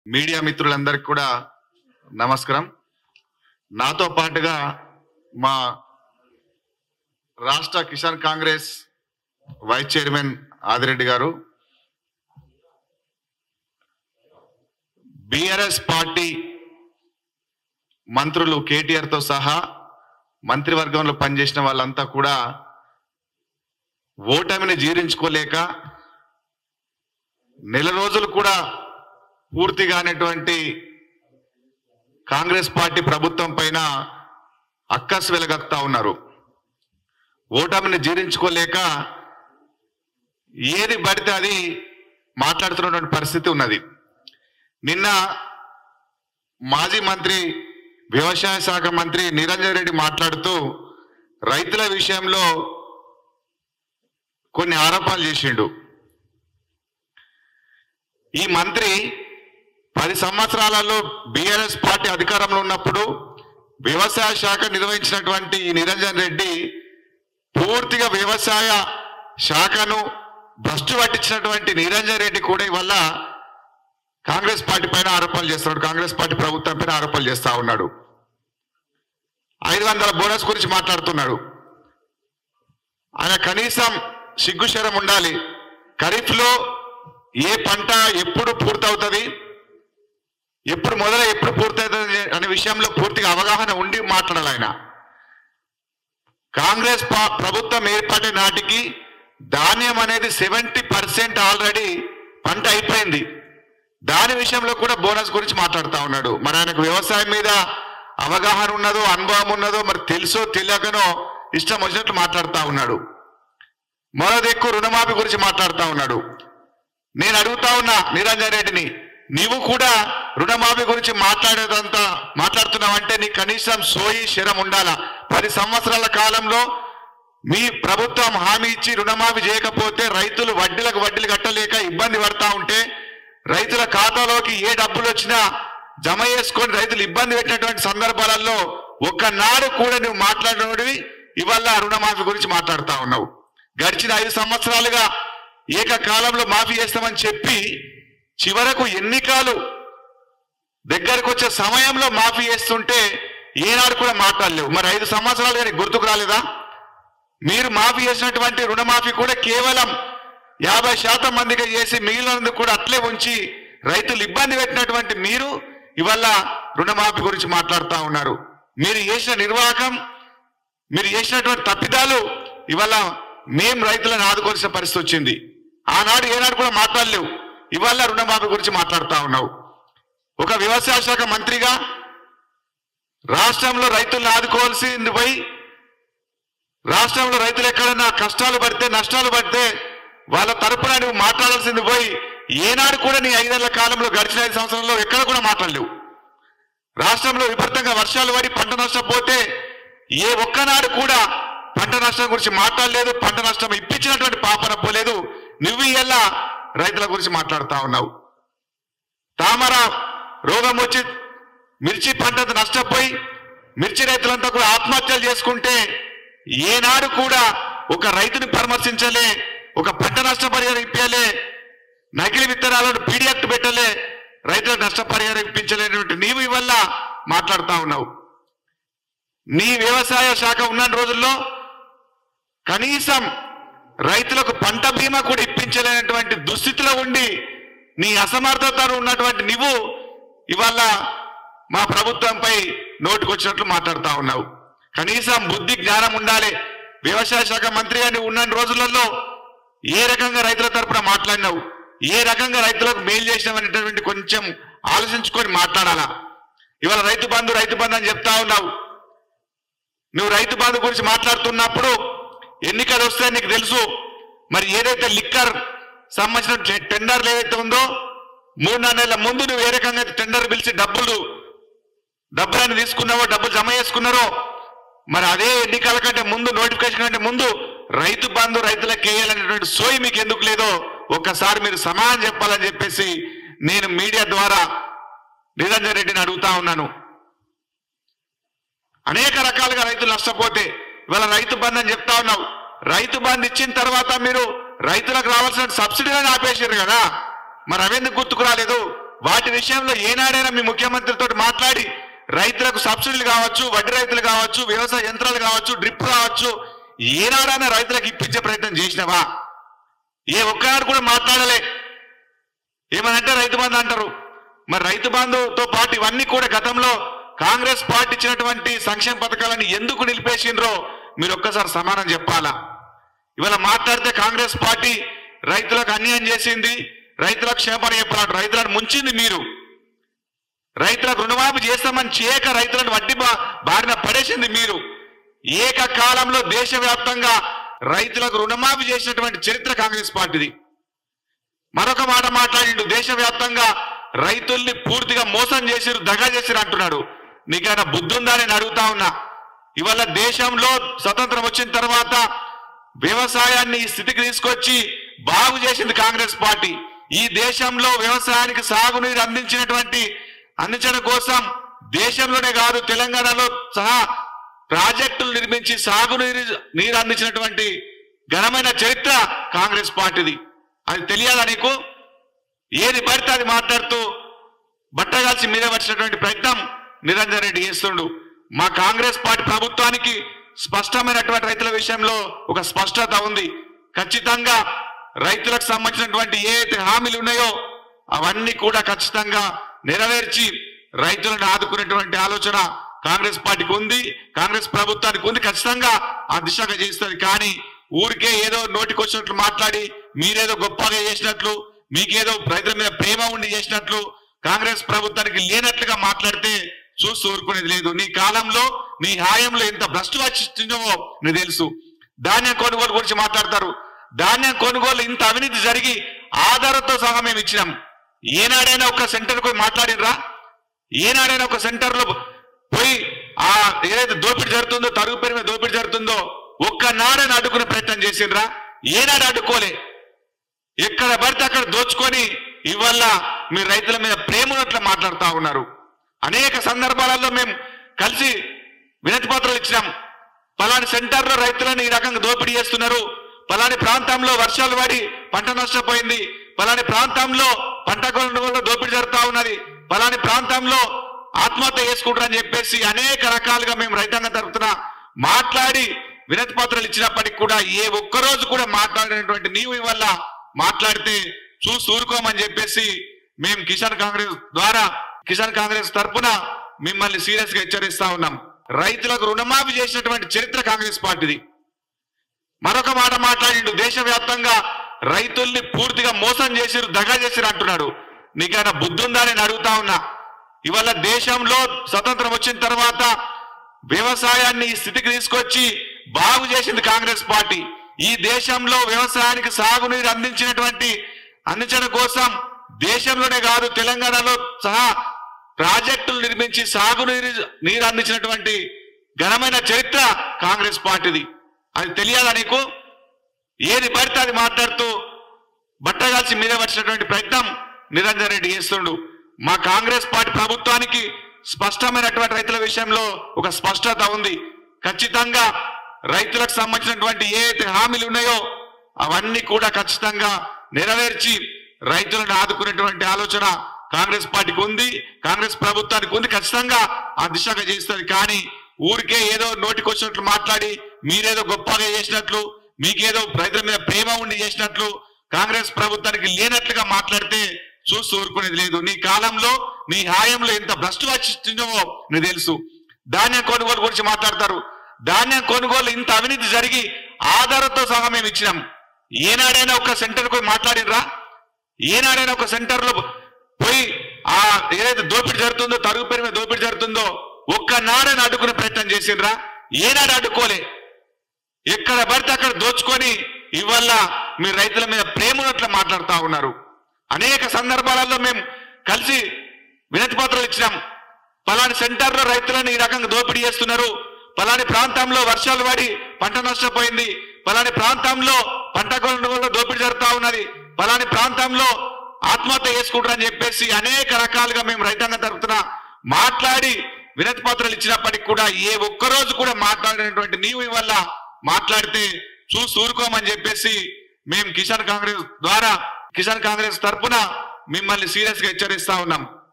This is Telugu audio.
మీడియా మిత్రులందరికీ కూడా నమస్కారం నాతో పాటుగా మా రాష్ట్ర కిసాన్ కాంగ్రెస్ వైస్ చైర్మన్ ఆదిరెడ్డి గారు బిఆర్ఎస్ పార్టీ మంత్రులు కేటీఆర్ తో సహా మంత్రివర్గంలో పనిచేసిన వాళ్ళంతా కూడా ఓటమిని జీర్ణించుకోలేక నెల రోజులు కూడా పూర్తి కానటువంటి కాంగ్రెస్ పార్టీ ప్రభుత్వం పైన అక్కస్ వెలగక్తా ఉన్నారు ఓటమిని జీర్ణించుకోలేక ఏది పడితే అది మాట్లాడుతున్నటువంటి పరిస్థితి ఉన్నది నిన్న మాజీ మంత్రి వ్యవసాయ శాఖ మంత్రి నిరంజన్ రెడ్డి మాట్లాడుతూ రైతుల విషయంలో కొన్ని ఆరోపణలు చేసిండు ఈ మంత్రి పది సంవత్సరాలలో బిఆర్ఎస్ పార్టీ అధికారంలో ఉన్నప్పుడు వ్యవసాయ శాఖ నిర్వహించినటువంటి ఈ నిరంజన్ రెడ్డి పూర్తిగా వ్యవసాయ శాఖను భ్రష్టు పట్టించినటువంటి నిరంజన్ రెడ్డి కూడా ఇవల్ల కాంగ్రెస్ పార్టీ పైన ఆరోపణలు చేస్తున్నాడు కాంగ్రెస్ పార్టీ ప్రభుత్వం పైన ఆరోపణలు చేస్తా ఉన్నాడు ఐదు వందల బోనస్ గురించి మాట్లాడుతున్నాడు ఆయన కనీసం సిగ్గుశరం ఉండాలి ఖరీఫ్ లో ఏ పంట ఎప్పుడు పూర్తవుతుంది ఎప్పుడు మొదలై ఎప్పుడు పూర్తవుతుంది అనే విషయంలో పూర్తిగా అవగాహన ఉండి మాట్లాడాలి ఆయన కాంగ్రెస్ పా- ప్రభుత్వం ఏర్పడిన నాటికి ధాన్యం అనేది సెవెంటీ పర్సెంట్ ఆల్రెడీ పంట అయిపోయింది దాని విషయంలో కూడా బోనస్ గురించి మాట్లాడుతా ఉన్నాడు మరి ఆయనకు వ్యవసాయం మీద అవగాహన ఉన్నదో అనుభవం ఉన్నదో మరి తెలుసో తెలియకనో ఇష్టం వచ్చినట్లు మాట్లాడుతా ఉన్నాడు మరో దిక్కు రుణమాఫీ గురించి మాట్లాడుతా ఉన్నాడు నేను అడుగుతా ఉన్నా నిరంజన్ రెడ్డిని నీవు కూడా రుణమాఫీ గురించి మాట్లాడేదంతా మాట్లాడుతున్నావంటే నీ కనీసం సోయి శరం ఉండాలా పది సంవత్సరాల కాలంలో మీ ప్రభుత్వం హామీ ఇచ్చి రుణమాఫీ చేయకపోతే రైతులు వడ్డీలకు వడ్డీలు కట్టలేక ఇబ్బంది పడతా ఉంటే రైతుల ఖాతాలోకి ఏ డబ్బులు వచ్చినా జమ చేసుకొని రైతులు ఇబ్బంది పెట్టినటువంటి సందర్భాలలో ఒక్కనాడు కూడా నువ్వు మాట్లాడినోడివి ఇవాళ రుణమాఫీ గురించి మాట్లాడుతా ఉన్నావు గడిచిన ఐదు సంవత్సరాలుగా ఏకకాలంలో మాఫీ చేస్తామని చెప్పి చివరకు ఎన్నికలు దగ్గరకు వచ్చే సమయంలో మాఫీ చేస్తుంటే ఏనాడు కూడా మాట్లాడలేవు మరి ఐదు సంవత్సరాలు కానీ గుర్తుకు రాలేదా మీరు మాఫీ చేసినటువంటి రుణమాఫీ కూడా కేవలం యాభై శాతం మందికి చేసి మిగిలినందుకు కూడా అట్లే ఉంచి రైతులు ఇబ్బంది పెట్టినటువంటి మీరు ఇవల్ల రుణమాఫీ గురించి మాట్లాడుతా ఉన్నారు మీరు చేసిన నిర్వాహకం మీరు చేసినటువంటి తప్పిదాలు ఇవాళ మేం రైతులను ఆదుకోవాల్సిన పరిస్థితి వచ్చింది ఆనాడు ఏనాడు కూడా మాట్లాడలేవు ఇవాళ రుణమాఫీ గురించి మాట్లాడుతా ఉన్నావు ఒక వ్యవసాయ శాఖ మంత్రిగా రాష్ట్రంలో రైతులను ఆదుకోవాల్సింది పోయి రాష్ట్రంలో రైతులు ఎక్కడన్నా కష్టాలు పడితే నష్టాలు పడితే వాళ్ళ తరపున నువ్వు మాట్లాడాల్సింది పోయి ఏనాడు కూడా నీ ఐదేళ్ల కాలంలో గడిచిన ఐదు సంవత్సరంలో ఎక్కడ కూడా మాట్లాడలేవు రాష్ట్రంలో విపరీతంగా వర్షాలు పడి పంట నష్టపోతే ఏ ఒక్కనాడు కూడా పంట నష్టం గురించి మాట్లాడలేదు పంట నష్టం ఇప్పించినటువంటి పాపన పోలేదు నువ్వు ఎలా రైతుల గురించి మాట్లాడుతా ఉన్నావు తామర రోగం వచ్చి మిర్చి పంట నష్టపోయి మిర్చి రైతులంతా కూడా ఆత్మహత్యలు చేసుకుంటే ఏనాడు కూడా ఒక రైతుని పరామర్శించలే ఒక పంట నష్టపరిహారం ఇప్పాలే నకిలీ విత్తనాలను పీడియాక్ట్ పెట్టలే రైతులకు నష్టపరిహారం ఇప్పించలేనటువంటి నీవు ఇవల్ల మాట్లాడుతా ఉన్నావు నీ వ్యవసాయ శాఖ ఉన్న రోజుల్లో కనీసం రైతులకు పంట బీమా కూడా ఇప్పించలేనటువంటి దుస్థితిలో ఉండి నీ అసమర్థతను ఉన్నటువంటి నువ్వు ఇవాళ మా ప్రభుత్వంపై నోటుకొచ్చినట్లు మాట్లాడుతా ఉన్నావు కనీసం బుద్ధి జ్ఞానం ఉండాలి వ్యవసాయ శాఖ మంత్రిగా నువ్వు ఉన్న రోజులలో ఏ రకంగా రైతుల తరపున మాట్లాడినావు ఏ రకంగా రైతులకు మేలు చేసినావనేటటువంటి కొంచెం ఆలోచించుకొని మాట్లాడాలా ఇవాళ రైతు బంధు రైతు బంధు అని చెప్తా ఉన్నావు నువ్వు రైతు బంధు గురించి మాట్లాడుతున్నప్పుడు ఎన్నికలు వస్తే నీకు తెలుసు మరి ఏదైతే లిక్కర్ సంబంధించిన టె- టెండర్లు ఏదైతే ఉందో మూడు నాలుగు నెలల ముందు నువ్వు ఏ రకంగా అయితే టెండర్ పిలిచి డబ్బులు డబ్బులని తీసుకున్నావో డబ్బులు జమ చేసుకున్నారో మరి అదే ఎన్నికల కంటే ముందు నోటిఫికేషన్ కంటే ముందు రైతు బంధు రైతులకు వేయాలనేటువంటి సోయి మీకు ఎందుకు లేదో ఒక్కసారి మీరు సమాధానం చెప్పాలని చెప్పేసి నేను మీడియా ద్వారా నిరంజన్ రెడ్డిని అడుగుతా ఉన్నాను అనేక రకాలుగా రైతులు నష్టపోతే ఇవాళ రైతు బంధు అని చెప్తా ఉన్నావు రైతు బంధు ఇచ్చిన తర్వాత మీరు రైతులకు రావాల్సిన సబ్సిడీలను ఆపేసారు కదా మరి అవెందుకు గుర్తుకు రాలేదు వాటి విషయంలో ఏనాడైనా మీ ముఖ్యమంత్రితో మాట్లాడి రైతులకు సబ్సిడీలు కావచ్చు వడ్డీ రైతులు కావచ్చు వ్యవసాయ యంత్రాలు కావచ్చు డ్రిప్ కావచ్చు ఏనాడైనా రైతులకు ఇప్పించే ప్రయత్నం చేసినావా ఏ ఒక్కనాడు కూడా మాట్లాడలే ఏమనంటే రైతు బంధు అంటారు మరి రైతు బంధుతో పాటు ఇవన్నీ కూడా గతంలో కాంగ్రెస్ పార్టీ ఇచ్చినటువంటి సంక్షేమ పథకాలను ఎందుకు నిలిపేసిండ్రో మీరు ఒక్కసారి సమానం చెప్పాలా ఇవాళ మాట్లాడితే కాంగ్రెస్ పార్టీ రైతులకు అన్యాయం చేసింది రైతులకు క్షేమణ చెప్పాలంటారు రైతులను ముంచింది మీరు రైతులకు రుణమాఫీ చేస్తామని చేయక రైతులను వడ్డీ బా- బారిన పడేసింది మీరు ఏకకాలంలో దేశవ్యాప్తంగా రైతులకు రుణమాఫీ చేసినటువంటి చరిత్ర కాంగ్రెస్ పార్టీది మరొక మాట మాట్లాడిండు దేశవ్యాప్తంగా రైతుల్ని పూర్తిగా మోసం చేసిరు దగా చేసిరు అంటున్నాడు నీకైనా బుద్ధి ఉందా నేను అడుగుతా ఉన్నా ఇవాళ దేశంలో స్వతంత్రం వచ్చిన తర్వాత వ్యవసాయాన్ని ఈ స్థితికి తీసుకొచ్చి బాగు చేసింది కాంగ్రెస్ పార్టీ ఈ దేశంలో వ్యవసాయానికి సాగునీరు అందించినటువంటి అందించడం కోసం దేశంలోనే కాదు తెలంగాణలో సహా ప్రాజెక్టులు నిర్మించి సాగునీరు నీరు అందించినటువంటి ఘనమైన చరిత్ర కాంగ్రెస్ పార్టీది అది తెలియాలా నీకు ఏది పడితే అది మాట్లాడుతూ బట్టగాల్సి మీద వచ్చినటువంటి ప్రయత్నం నిరంజన్ రెడ్డి చేస్తుండు మా కాంగ్రెస్ పార్టీ ప్రభుత్వానికి స్పష్టమైనటువంటి రైతుల విషయంలో ఒక స్పష్టత ఉంది ఖచ్చితంగా రైతులకు సంబంధించినటువంటి ఏ అయితే హామీలు ఉన్నాయో అవన్నీ కూడా ఖచ్చితంగా నెరవేర్చి రైతులను ఆదుకునేటువంటి ఆలోచన కాంగ్రెస్ పార్టీకి ఉంది కాంగ్రెస్ ప్రభుత్వానికి ఉంది ఖచ్చితంగా ఆ దిశగా చేస్తుంది కానీ ఊరికే ఏదో నోటికి వచ్చినట్లు మాట్లాడి మీరేదో గొప్పగా చేసినట్లు మీకేదో రైతుల మీద ప్రేమ ఉండి చేసినట్లు కాంగ్రెస్ ప్రభుత్వానికి లేనట్లుగా మాట్లాడితే చూస్తూ ఊరుకునేది లేదు నీ కాలంలో నీ హాయంలో ఎంత భ్రష్టు వచ్చిందో నీకు తెలుసు ధాన్యం కొనుగోలు గురించి మాట్లాడతారు ధాన్యం కొనుగోలు ఇంత అవినీతి జరిగి ఆధారంతో సహా మేము ఇచ్చినాం ఏనాడైనా ఒక సెంటర్ పోయి మాట్లాడినరా ఏనాడైనా ఒక సెంటర్ లో పోయి ఆ ఏదైతే దోపిడీ జరుగుతుందో తరుగు పేరు మీద దోపిడీ జరుగుతుందో ఒక్క నాడని అడ్డుకునే ప్రయత్నం చేసిండ్రా ఏనాడు అడ్డుకోలే ఎక్కడ పడితే అక్కడ దోచుకొని ఇవల్ల మీ రైతుల మీద ప్రేమ ఉన్నట్లు మాట్లాడుతా ఉన్నారు అనేక సందర్భాలలో మేము కలిసి వినతి పత్రాలు ఇచ్చినాం పలాని సెంటర్లో రైతులను ఈ రకంగా దోపిడీ చేస్తున్నారు పలాని ప్రాంతంలో వర్షాలు పడి పంట నష్టపోయింది పలాని ప్రాంతంలో పంట కొనుగోలు దోపిడీ జరుగుతా ఉన్నది పలాని ప్రాంతంలో ఆత్మహత్య చేసుకుంటారని చెప్పేసి అనేక రకాలుగా మేము రైతాంగం తరపున మాట్లాడి వినతి పత్రాలు ఇచ్చినప్పటికి కూడా ఏ ఒక్క రోజు కూడా మాట్లాడినటువంటి నీవు వల్ల మాట్లాడితే చూసి ఊరుకోమని చెప్పేసి మేము కిసాన్ కాంగ్రెస్ ద్వారా కిసాన్ కాంగ్రెస్ తరపున మిమ్మల్ని సీరియస్ గా హెచ్చరిస్తా ఉన్నాం రైతులకు రుణమాఫీ చేసినటువంటి చరిత్ర కాంగ్రెస్ పార్టీది మరొక మాట మాట్లాడిండు దేశవ్యాప్తంగా రైతుల్ని పూర్తిగా మోసం చేసిరు దగా చేసిరు అంటున్నాడు నీకైనా బుద్ధి ఉందా నేను అడుగుతా ఉన్నా ఇవాళ దేశంలో స్వతంత్రం వచ్చిన తర్వాత వ్యవసాయాన్ని ఈ స్థితికి తీసుకొచ్చి బాగు చేసింది కాంగ్రెస్ పార్టీ ఈ దేశంలో వ్యవసాయానికి సాగునీరు అందించినటువంటి అందించడం కోసం దేశంలోనే కాదు తెలంగాణలో సహా ప్రాజెక్టులు నిర్మించి సాగునీరు నీరు అందించినటువంటి ఘనమైన చరిత్ర కాంగ్రెస్ పార్టీది అది తెలియాలా నీకు ఏది పడితే అది మాట్లాడుతూ బట్టగాల్సి మీద వచ్చినటువంటి ప్రయత్నం నిరంజన్ రెడ్డి చేస్తుండు మా కాంగ్రెస్ పార్టీ ప్రభుత్వానికి స్పష్టమైనటువంటి రైతుల విషయంలో ఒక స్పష్టత ఉంది ఖచ్చితంగా రైతులకు సంబంధించినటువంటి ఏ అయితే హామీలు ఉన్నాయో అవన్నీ కూడా ఖచ్చితంగా నెరవేర్చి రైతులను ఆదుకునేటువంటి ఆలోచన కాంగ్రెస్ పార్టీకి ఉంది కాంగ్రెస్ ప్రభుత్వానికి ఉంది ఖచ్చితంగా ఆ దిశగా చేస్తుంది కానీ ఊరికే ఏదో నోటికి వచ్చినట్లు మాట్లాడి మీరేదో గొప్పగా చేసినట్లు మీకేదో రైతుల మీద ప్రేమ ఉండి చేసినట్లు కాంగ్రెస్ ప్రభుత్వానికి లేనట్లుగా మాట్లాడితే చూస్తూ ఊరుకునేది లేదు నీ కాలంలో నీ హాయంలో ఎంత భ్రష్టు వచ్చిందో నీకు తెలుసు ధాన్యం కొనుగోలు గురించి మాట్లాడతారు ధాన్యం కొనుగోలు ఇంత అవినీతి జరిగి ఆధారంతో సహా మేము ఇచ్చినాం ఏనాడైనా ఒక సెంటర్ పోయి మాట్లాడినరా ఏనాడైనా ఒక సెంటర్ లో పోయి ఆ ఏదైతే దోపిడీ జరుగుతుందో తరుగు పేరు మీద దోపిడీ జరుగుతుందో ఒక్క నాడని అడ్డుకునే ప్రయత్నం చేసిండ్రా ఏనాడు అడ్డుకోలే ఎక్కడ పడితే అక్కడ దోచుకొని ఇవల్ల మీ రైతుల మీద ప్రేమ ఉన్నట్లు మాట్లాడుతా ఉన్నారు అనేక సందర్భాలలో మేము కలిసి వినతి పత్రాలు ఇచ్చినాం పలాని సెంటర్లో రైతులను ఈ రకంగా దోపిడీ చేస్తున్నారు పలాని ప్రాంతంలో వర్షాలు పడి పంట నష్టపోయింది పలాని ప్రాంతంలో పంట కొనుగోలు దోపిడీ జరుగుతా ఉన్నది పలాని ప్రాంతంలో ఆత్మహత్య చేసుకుంటారని చెప్పేసి అనేక రకాలుగా మేము రైతాంగం తరపున మాట్లాడి వినతి పత్రాలు ఇచ్చినప్పటికి కూడా ఏ ఒక్క రోజు కూడా మాట్లాడినటువంటి నీవు వల్ల మాట్లాడితే చూసి ఊరుకోమని చెప్పేసి మేము కిసాన్ కాంగ్రెస్ ద్వారా కిసాన్ కాంగ్రెస్ తరపున మిమ్మల్ని సీరియస్ గా హెచ్చరిస్తా ఉన్నాం